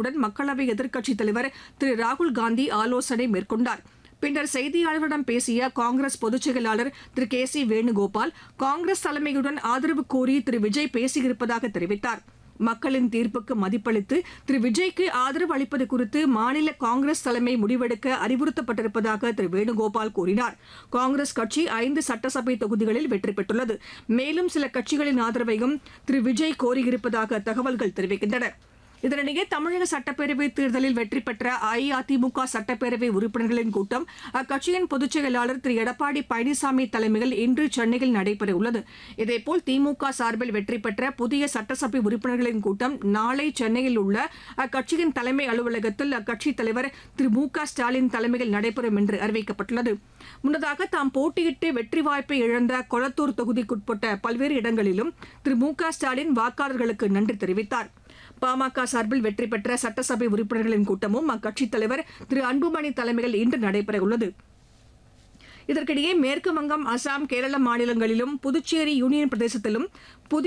தலைமையுடன் மக்களவை எதிர்க்கட்சித் தலைவர் திரு ராகுல் காந்தி ஆலோசனை மேற்கொண்டார் பின்னர் செய்தியாளர்களிடம் பேசிய காங்கிரஸ் பொதுச் செயலாளர் திரு கே சி வேணுகோபால் காங்கிரஸ் தலைமையுடன் ஆதரவு கோரி திரு விஜய் பேசியிருப்பதாக தெரிவித்தார் மக்களின் தீர்ப்புக்கு மதிப்பளித்து திரு விஜய்க்கு ஆதரவு அளிப்பது குறித்து மாநில காங்கிரஸ் தலைமை முடிவெடுக்க அறிவுறுத்தப்பட்டிருப்பதாக திரு வேணுகோபால் கூறினார் காங்கிரஸ் கட்சி ஐந்து சட்டசபை தொகுதிகளில் வெற்றி பெற்றுள்ளது மேலும் சில கட்சிகளின் ஆதரவையும் திரு விஜய் கோரியிருப்பதாக தகவல்கள் தெரிவிக்கின்றன இதனிடையே தமிழக சட்டப்பேரவை தேர்தலில் வெற்றி பெற்ற அஇஅதிமுக சட்டப்பேரவை உறுப்பினர்களின் கூட்டம் அக்கட்சியின் பொதுச் செயலாளர் திரு எடப்பாடி பழனிசாமி தலைமையில் இன்று சென்னையில் நடைபெறவுள்ளது இதேபோல் திமுக சார்பில் வெற்றி பெற்ற புதிய சட்டசபை உறுப்பினர்களின் கூட்டம் நாளை சென்னையில் உள்ள அக்கட்சியின் தலைமை அலுவலகத்தில் அக்கட்சித் தலைவர் திரு மு க ஸ்டாலின் தலைமையில் நடைபெறும் என்று அறிவிக்கப்பட்டுள்ளது முன்னதாக தாம் போட்டியிட்டு வெற்றி வாய்ப்பை இழந்த கொளத்தூர் தொகுதிக்குட்பட்ட பல்வேறு இடங்களிலும் திரு மு க ஸ்டாலின் வாக்காளர்களுக்கு நன்றி தெரிவித்தார் பாமக சார்பில் வெற்றி பெற்ற சட்டசபை உறுப்பினர்களின் கூட்டமும் அக்கட்சித் தலைவர் திரு அன்புமணி தலைமையில் இன்று நடைபெறவுள்ளது இதற்கிடையே மேற்கு வங்கம் அசாம் கேரள மாநிலங்களிலும் புதுச்சேரி யூனியன் பிரதேசத்திலும் புதிய